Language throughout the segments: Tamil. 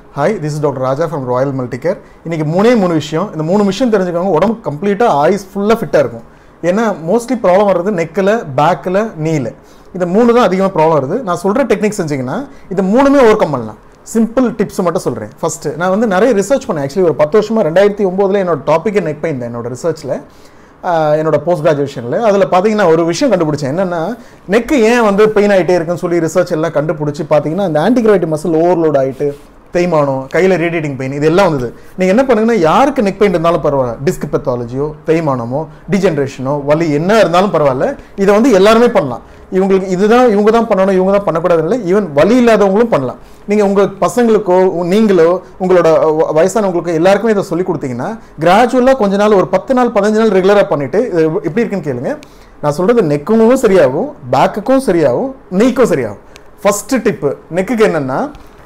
hi this is doctor Raja from Royal Multicare இன்னைக்கு மூணே மூணு விஷயம் இந்த மூணு விஷயம் தெரிஞ்சுக்கோங்க உடம்பு கம்ப்ளீட்டாக ஆயுஸ் ஃபுல்லாக ஃபிட்டாக இருக்கும் ஏன்னா மோஸ்ட்லி ப்ராப்ளம் வர்றது நெக்கில் பேக்கில் நீல இந்த மூணு தான் அதிகமாக ப்ராப்ளம் வருது நான் சொல்கிற டெக்னிக் செஞ்சீங்கன்னா இது மூணுமே ஓவர் கம் பண்ணலாம் சிம்பிள் டிப்ஸ் மட்டும் சொல்கிறேன் ஃபஸ்ட்டு நான் வந்து நிறைய ரிசர்ச் பண்ணேன் ஆக்சுவலி ஒரு பத்து வருஷமாக ரெண்டாயிரத்தி ஒம்போதில் என்னோட டாப்பிக்கே நெக் பெயின் தான் என்னோட ரிசர்ச்சில் என்னோட போஸ்ட் கிராஜுவேஷனில் அதில் பார்த்தீங்கன்னா ஒரு விஷயம் கண்டுபிடிச்சேன் என்னென்னா நெக்கு ஏன் வந்து பெயின் ஆகிட்டே இருக்குன்னு சொல்லி ரிசர்ச் எல்லாம் கண்டுபிடிச்சி பார்த்தீங்கன்னா இந்த ஆன்டிகிராவிட்டி மசில் ஓவர்லோட் ஆகிட்டு தேய்மானம் கையில் ரேடியேட்டிங் பெயின் இதெல்லாம் வந்தது நீங்கள் என்ன பண்ணுங்கன்னா யாருக்கு நெக் பெயின் இருந்தாலும் பரவாயில்ல டிஸ்க் பெத்தாலஜியோ தேய்மானமோ டிஜென்ரேஷனோ வலி என்ன இருந்தாலும் பரவாயில்ல இதை வந்து எல்லாருமே பண்ணலாம் இவங்களுக்கு இதுதான் இவங்க தான் பண்ணணும் இவங்க தான் பண்ணக்கூடாது இல்லை ஈவன் வலி இல்லாதவங்களும் பண்ணலாம் நீங்கள் உங்கள் பசங்களுக்கோ உ- நீங்களோ உங்களோட வ- வயசானவங்களுக்கு எல்லாருக்குமே இதை சொல்லி கொடுத்தீங்கன்னா கிராஜுவலாக கொஞ்ச நாள் ஒரு பத்து நாள் பதினஞ்சு நாள் ரெகுலராக பண்ணிட்டு இது எப்படி இருக்குன்னு கேளுங்க நான் சொல்கிறது நெக்கும் சரியாகும் பேக்குக்கும் சரியாகும் நீக்கும் சரியாகும் ஃபஸ்ட்டு டிப்பு நெக்குக்கு என்னென்னா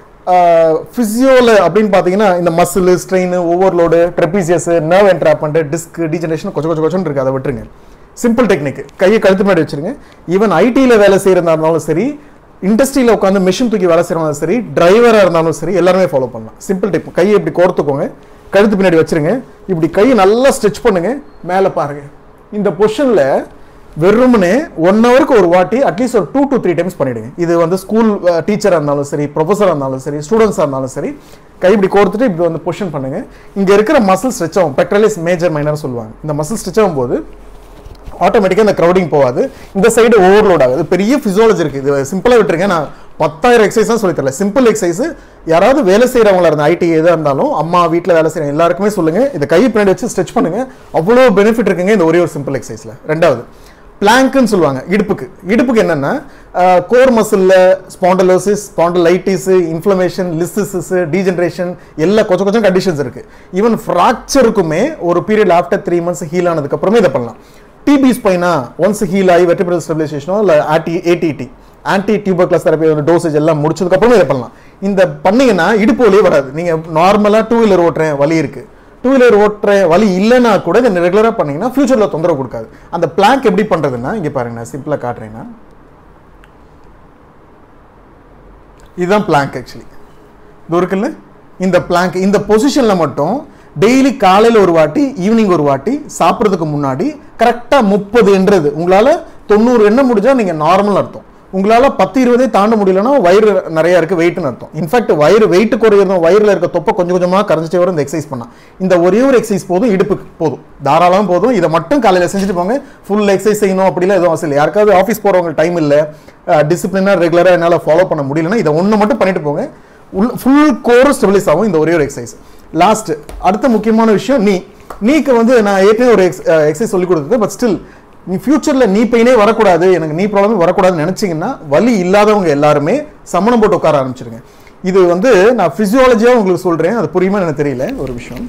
ஃபிசியோவில் அப்படின்னு பார்த்தீங்கன்னா இந்த muscle strain overload trapezius nerve entrapment disc degeneration கொஞ்சம் கொஞ்சம் கொஞ்சம் இருக்குது அதை விட்டுருங்க சிம்பிள் டெக்னிக் கையை கழுத்து முன்னாடி வச்சிருங்க ஈவன் ஐடியில் வேலை செய்கிறதா இருந்தாலும் சரி இண்டஸ்ட்ரியில் உட்காந்து மிஷின் தூக்கி வேலை செய்கிறவங்க சரி டிரைவராக இருந்தாலும் சரி எல்லாருமே ஃபாலோ பண்ணலாம் சிம்பிள் டிப் கையை இப்படி கோர்த்துக்கோங்க கழுத்து பின்னாடி வச்சிருங்க இப்படி கையை நல்லா ஸ்ட்ரெச் பண்ணுங்க மேலே பாருங்க இந்த பொசிஷனில் வெறுமனே ஒன் ஹவருக்கு ஒரு வாட்டி அட்லீஸ்ட் ஒரு டூ டு த்ரீ டைம்ஸ் பண்ணிடுங்க இது வந்து ஸ்கூல் டீச்சராக இருந்தாலும் சரி ப்ரொஃபஸராக இருந்தாலும் சரி ஸ்டூடெண்ட்ஸாக இருந்தாலும் சரி கை இப்படி கோர்த்துட்டு இப்படி வந்து பொசிஷன் பண்ணுங்க இங்கே இருக்கிற மசில் ஸ்ட்ரெச் ஆகும் பெக்ட்ரலிஸ் மேஜர் மைனர் சொல்லுவாங்க இந்த மசில் ஸ்ட்ரெச் ஆகும்போது ஆட்டோமேட்டிக்காக இந்த க்ரௌடிங் போகாது இந்த சைடு ஓவர்லோட் ஆகுது பெரிய ஃபிசியாலஜி இருக்குது இது சிம்பிளாக விட்டுருங்க நான் பத்தாயிரம் எக்ஸசைஸ் தான் சொல்லி தரல சிம்பிள் எக்ஸசைஸ் யாராவது வேலை செய்கிறவங்களா இருந்தால் ஐடி எதாக இருந்தாலும் அம்மா வீட்டில் வேலை செய்கிற எல்லாருக்குமே சொல்லுங்கள் இதை கை பின்னாடி வச்சு ஸ்ட்ரெச் பண்ணுங்க அவ்வளோ பெனிஃபிட் இருக்குங்க இந்த ஒரே ஒரு சிம்பிள் எக்ஸசைஸில் ரெண்டாவது பிளாங்க்னு சொல்லுவாங்க இடுப்புக்கு இடுப்புக்கு என்னென்னா கோர் மசிலில் spondylosis spondylitis inflammation listhesis degeneration எல்லா கொஞ்சம் கொஞ்சம் கண்டிஷன்ஸ் இருக்குது ஈவன் ஃப்ராக்சருக்குமே ஒரு period after three months heal ஆனதுக்கப்புறமே இதை பண்ணலாம் டிபி ஸ்பைனா ஒன்ஸ் ஹீல் ஆகி வெட்டிபிரல் ஸ்டெபிலைசேஷனோ இல்லை ஆட்டி ATT anti tubercular therapy dosage எல்லாம் முடிச்சதுக்கப்புறமே இதை பண்ணலாம் இந்த பண்ணீங்கன்னா இடுப்பு வலியே வராது நீங்கள் நார்மலாக டூ வீலர் ஓட்டுறேன் வலி இருக்குது டூ வீலர் ஓட்டுற வலி இல்லைன்னா கூட இதை ரெகுலராக பண்ணீங்கன்னா ஃபியூச்சரில் தொந்தரவு கொடுக்காது அந்த பிளாங்க் எப்படி பண்ணுறதுன்னா இங்கே பாருங்க நான் சிம்பிளாக காட்டுறேன்னா இதுதான் பிளாங்க் ஆக்சுவலி இது இருக்குல்ல இந்த பிளாங்க் இந்த பொசிஷனில் மட்டும் டெய்லி காலையில் ஒரு வாட்டி ஈவினிங் ஒரு வாட்டி சாப்பிட்றதுக்கு முன்னாடி கரெக்டாக முப்பது என்றது உங்களால் தொண்ணூறு எண்ண முடிஞ்சால் நீங்கள் நார்மல் அர்த்தம் உங்களால் பத்து இருபதே தாண்ட முடியலன்னா வயிறு நிறையா இருக்குது வெயிட்னு அர்த்தம் இன்ஃபேக்ட் வயிறு வெயிட் குறையிறதும் வயிறில் இருக்க தொப்பை கொஞ்சம் கொஞ்சமாக கரைஞ்சிட்டே வரும் இந்த எக்ஸசைஸ் பண்ணால் இந்த ஒரே ஒரு எக்ஸசைஸ் போதும் இடுப்புக்கு போதும் தாராளமாக போதும் இதை மட்டும் காலையில் செஞ்சுட்டு போங்க ஃபுல் எக்ஸசைஸ் செய்யணும் அப்படிலாம் எதுவும் அவசியம் இல்லை யாருக்காவது ஆஃபீஸ் போகிறவங்க டைம் இல்லை டிசிப்ளினாக ரெகுலராக என்னால் ஃபாலோ பண்ண முடியலன்னா இதை ஒன்று மட்டும் பண்ணிட்டு போங்க ஃபுல் கோர் ஸ்டெபிலைஸ் ஆகும் இந்த ஒரே ஒரு எக்ஸசைஸ் லாஸ்ட் அடுத்த முக்கியமான விஷயம் நீ நீக்கு வந்து நான் ஏற்கனவே ஒரு எக்ஸசைஸ் சொல்லி கொடுத்தது பட் ஸ்டில் நீ ஃபியூச்சரில் நீ பெயினே வரக்கூடாது எனக்கு நீ ப்ராப்ளமே வரக்கூடாதுன்னு நினச்சிங்கன்னா வலி இல்லாதவங்க எல்லாருமே சமணம் போட்டு உட்கார ஆரம்பிச்சிருங்க இது வந்து நான் ஃபிசியாலஜியாக உங்களுக்கு சொல்கிறேன் அது புரியுமா எனக்கு தெரியல ஒரு விஷயம்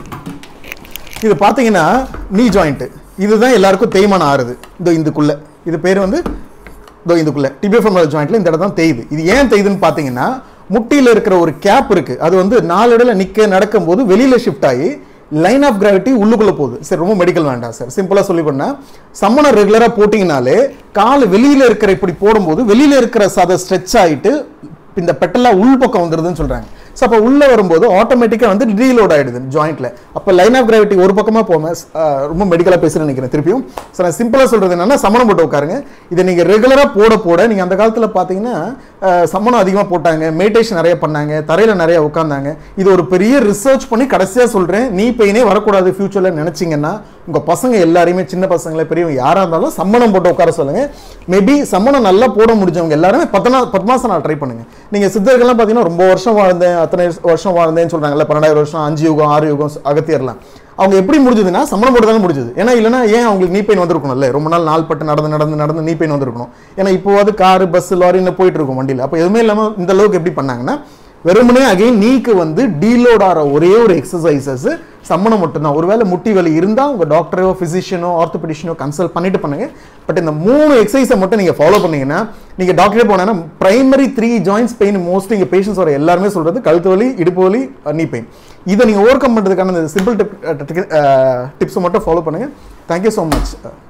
இது பார்த்தீங்கன்னா நீ ஜாயிண்ட்டு இதுதான் எல்லாருக்கும் தேய்மானம் ஆறுது இந்த இதுக்குள்ள இது பேர் வந்து இதோ இதுக்குள்ள டிபிஎஃப்எம் ஜாயிண்ட்ல இந்த இடம் தான் தேயுது இது ஏன் தேயுதுன்னு பார்த்தீங்கன்னா முட்டியில் இருக்கிற ஒரு கேப் இருக்கு அது வந்து நாலு இடத்துல நிற்க நடக்கும்போது வெளியில ஷிஃப்ட் ஆகி லைன் ஆஃப் கிராவிட்டி உள்ளுக்குள்ள போகுது சரி ரொம்ப மெடிக்கல் வேண்டாம் சார் சிம்பிளா சொல்லி பண்ணா சம்மனை ரெகுலரா போட்டிங்கனாலே கால் வெளியில இருக்கிற இப்படி போடும்போது வெளியில இருக்கிற சதை ஸ்ட்ரெச் ஆயிட்டு இந்த பெட்டெல்லாம் உள் பக்கம் வந்துருதுன்னு சொல்றாங்க ஸோ அப்போ உள்ள வரும்போது ஆட்டோமேட்டிக்காக வந்து ரீலோட் ஆயிடுது ஜாயிண்ட்ல அப்போ லைன் ஆஃப் கிராவிட்டி ஒரு பக்கமா போகாம அஹ், ரொம்ப மெடிக்கலாக பேசுறேன்னு நினைக்கிறேன் திருப்பியும் ஸோ நான் சிம்பிளாக சொல்றது என்னன்னா சமணம் போட்டு உட்காருங்க இதை நீங்க ரெகுலரா போட போட நீங்க அந்த காலத்துல பார்த்தீங்கன்னா அஹ், சமணம் அதிகமாக போட்டாங்க மெடிடேஷன் நிறைய பண்ணாங்க தரையில நிறைய உட்காந்தாங்க இது ஒரு பெரிய ரிசர்ச் பண்ணி கடைசியா சொல்றேன் நீ பெயினே வரக்கூடாது ஃபியூச்சர்ல நினைச்சீங்கன்னா உங்க பசங்க எல்லாரையுமே சின்ன பசங்கள பெரியவங்க யாரா இருந்தாலும் சம்மணம் போட்டு உட்கார சொல்லுங்க மேபி சம்மணம் நல்லா போட முடிஞ்சவங்க எல்லாருமே பத்து நாள் பத்து மாசம் நான் ட்ரை பண்ணுங்க நீங்க சித்தர்கள்லாம் பார்த்தீங்கன்னா ரொம்ப வருஷம் வாழ்ந்தேன் அத்தனை வருஷம் வாழ்ந்தேன்னு சொல்றாங்கல்ல பன்னெண்டாயிரம் வருஷம் அஞ்சு யுகம் ஆறு யுகம் அகத்தியர்லாம் அவங்க எப்படி முடிஞ்சதுன்னா சம்மணம் போட்டு தானே முடிஞ்சது ஏன்னா இல்லைன்னா ஏன் அவங்களுக்கு நீ பெயின் வந்திருக்கணும்ல ரொம்ப நாள் நாள் பட்டு நடந்து நடந்து நடந்து நீ பெயின் வந்திருக்கணும் ஏன்னா இப்போவாது காரு பஸ் லாரின்னு போயிட்டு இருக்கும் வண்டியில் அப்போ எதுவுமே இல்லாமல் இந்த அளவுக்கு எப்படி பண்ணாங்கன்னா வெறுமனே அகைன் நீக்கு வந்து டீலோட் ஆகிற ஒரே ஒரு எக்ஸசைசஸ் சம்மணம் மட்டும்தான் ஒருவேளை முட்டி வலி இருந்தால் உங்கள் டாக்டரோ ஃபிசிஷியனோ ஆர்த்தோபெடிஷனோ கன்சல்ட் பண்ணிட்டு பண்ணுங்க பட் இந்த மூணு எக்ஸசைஸை மட்டும் நீங்கள் ஃபாலோ பண்ணீங்கன்னா நீங்கள் டாக்டரே போனேன்னா primary three joints pain mostly இங்கே பேஷண்ட்ஸ் வர எல்லாருமே சொல்கிறது கழுத்து வலி இடுப்பு வலி நீ பெயின் இதை நீங்கள் ஓவர் கம் பண்ணுறதுக்கான இந்த சிம்பிள் டிப் டிப்ஸை மட்டும் ஃபாலோ பண்ணுங்கள் தேங்க்யூ ஸோ மச்